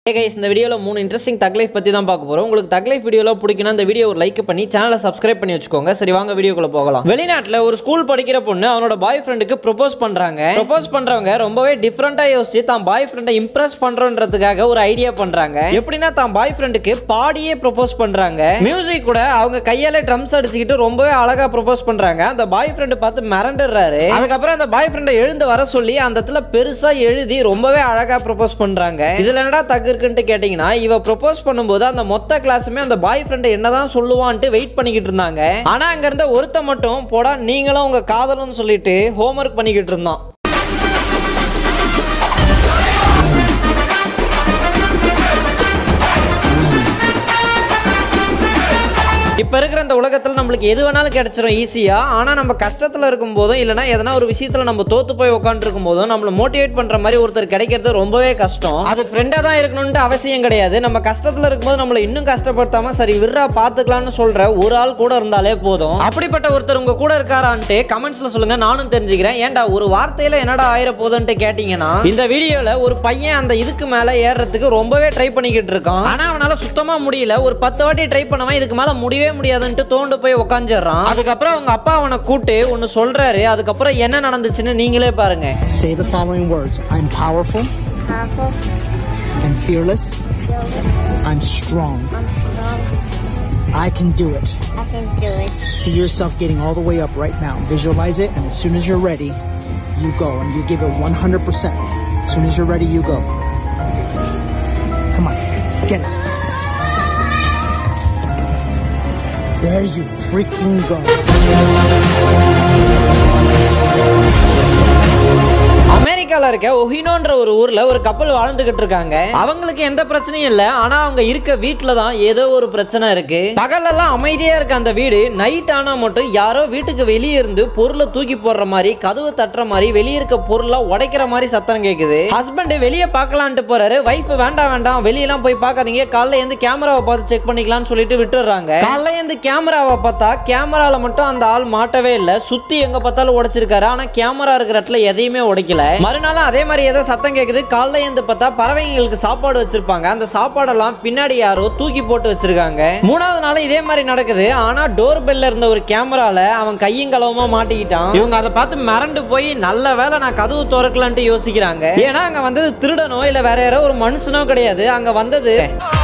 Hey guys இந்த வீடியோவில் மூணு இன்ட்ரெஸ்டிங் தக் லைஃப் பற்றி தான் பார்க்க போகிறோம் உங்களுக்கு தக் லைஃப் வீடியோவில் பிடிக்குன்னா இந்த வீடியோ ஒரு லைக் பண்ணி சேனலை சப்ஸ்கிரைப் பண்ணி வச்சுக்கோங்க சரி வாங்க வீடியோக்குள்ள போகலாம் வெளிநாட்டில் ஒரு ஸ்கூல் படிக்கிற பொண்ணு அவனோட பாய் ஃப்ரெண்டுக்கு ப்ரொபோஸ் பண்ணுறாங்க ப்ரொபோஸ் பண்ணுறவங்க ரொம்பவே டிஃப்ரெண்ட்டாக யோசிச்சு தான் பாய் ஃப்ரெண்டை இம்ப்ரெஸ் பண்ணுறன்றதுக்காக ஒரு ஐடியா பண்ணுறாங்க எப்படின்னா தான் பாய் ஃப்ரெண்டுக்கு பாடியே ப்ரொபோஸ் பண்ணுறாங்க மியூசிக் கூட அவங்க கையால ட்ரம்ஸ் அடிச்சுக்கிட்டு ரொம்பவே அழகாக ப்ரொபோஸ் பண்ணுறாங்க அந்த பாய் ஃப்ரெண்டு பார்த்து மிரண்டுறாரு அதுக்கப்புறம் அந்த பாய் ஃப்ரெண்டை எழுந்து வர சொல்லி அந்த இடத்துல பெருசா எழுதி ரொம்பவே அழகா ப்ரொபோஸ் பண்றாங்க இதுல என்னடா தக்கு இருக்குன்ட்டு கேட்டீங்கன்னா இவ ப்ரொபோஸ் பண்ணும்போது அந்த மொத்த கிளாஸுமே அந்த பாய் ஃப்ரெண்டை என்னதான் சொல்லுவான்ட்டு வெயிட் பண்ணிக்கிட்டு இருந்தாங்க ஆனா அங்க இருந்த ஒருத்த மட்டும் போடா நீங்களும் உங்க காதலும் சொல்லிட்டு ஹோம்ஒர்க் பண்ணிக்கிட்டு இருந்தான் இப்போ இருக்கிற இந்த உலகத்தில் நம்மளுக்கு எது வேணாலும் கிடைச்சிரும் ஈஸியாக ஆனால் நம்ம கஷ்டத்தில் இருக்கும் போதும் இல்லைனா எதனா ஒரு விஷயத்தில் நம்ம தோத்து போய் உட்காந்துருக்கும் போதும் நம்மளை மோட்டிவேட் பண்ணுற மாதிரி ஒருத்தர் கிடைக்கிறது ரொம்பவே கஷ்டம் அது ஃப்ரெண்டாக தான் இருக்கணும்னு அவசியம் கிடையாது நம்ம கஷ்டத்தில் இருக்கும்போது நம்மளை இன்னும் கஷ்டப்படுத்தாம சரி விர்ரா பார்த்துக்கலாம்னு சொல்கிற ஒரு ஆள் கூட இருந்தாலே போதும் அப்படிப்பட்ட ஒருத்தர் உங்க கூட இருக்காரான்ட்டு கமெண்ட்ஸில் சொல்லுங்க நானும் தெரிஞ்சுக்கிறேன் ஏன்டா ஒரு வார்த்தையில் என்னடா ஆயிர போகுதுன்ட்டு கேட்டிங்கன்னா இந்த வீடியோவில் ஒரு பையன் அந்த இதுக்கு மேலே ஏறுறதுக்கு ரொம்பவே ட்ரை பண்ணிக்கிட்டு இருக்கான் ஆனால் அவனால சுத்தமாக முடியல ஒரு பத்து வாட்டி ட்ரை பண்ணவன் இதுக்கு மேலே முடியவே முடியாதுன்ட்டு தோண்டு போய் உட்காந்துடுறான் அதுக்கப்புறம் அவங்க அப்பா அவனை கூட்டு ஒன்று சொல்றாரு அதுக்கப்புறம் என்ன நடந்துச்சுன்னு நீங்களே பாருங்க Say the following words I'm powerful, powerful, I'm fearless, I'm strong, I'm strong, I can do it. I can do it. See yourself getting all the way up right now. Visualize it, and as soon as you're ready, you go and you give it 100%. As soon as you're ready, you go. Come on, get it. There you freaking go. அமெரிக்கால இருக்க ஒஹினோன்ற ஒரு ஊர்ல ஒரு கப்பல் வாழ்ந்துகிட்டு இருக்காங்க அவங்களுக்கு எந்த பிரச்சனையும் இல்ல ஆனா அவங்க இருக்க வீட்ல தான் ஏதோ ஒரு பிரச்சனை இருக்கு பகலெல்லாம் அமைதியா இருக்க அந்த வீடு நைட் ஆனா மட்டும் யாரோ வீட்டுக்கு வெளியே இருந்து பொருளை தூக்கி போடுற மாதிரி கதவு தட்டுற மாதிரி வெளியே இருக்க பொருளை உடைக்கிற மாதிரி சத்தம் கேக்குது ஹஸ்பண்ட் வெளியே பார்க்கலான்ட்டு போறாரு வைஃப் வேண்டாம் வேண்டாம் வெளியெல்லாம் போய் பார்க்காதீங்க காலைல இருந்து கேமராவை பார்த்து செக் பண்ணிக்கலாம்னு சொல்லிட்டு விட்டுறாங்க காலைல இருந்து கேமராவை பார்த்தா கேமரால மட்டும் அந்த ஆள் மாட்டவே இல்ல சுத்தி எங்க பார்த்தாலும் உடைச்சிருக்காரு ஆனா கேமரா இருக்கிற இடத்துல எதையுமே உடைக்கல மறுநாளும் அதே மாதிரி ஏதோ சத்தம் கேக்குது காலைல இருந்து பார்த்தா பறவைங்களுக்கு சாப்பாடு வச்சிருப்பாங்க அந்த சாப்பாடெல்லாம் பின்னாடி யாரோ தூக்கி போட்டு வச்சிருக்காங்க மூணாவது நாள் இதே மாதிரி நடக்குது ஆனா டோர் பெல்ல இருந்த ஒரு கேமரால அவன் கையும் களவுமா மாட்டிக்கிட்டான் இவங்க அதை பார்த்து மிரண்டு போய் நல்ல வேளை நான் கதவு திறக்கலான்ட்டு யோசிக்கிறாங்க ஏன்னா அங்க வந்தது திருடனோ இல்ல வேற யாரோ ஒரு மனுஷனோ கிடையாது அங்க வந்தது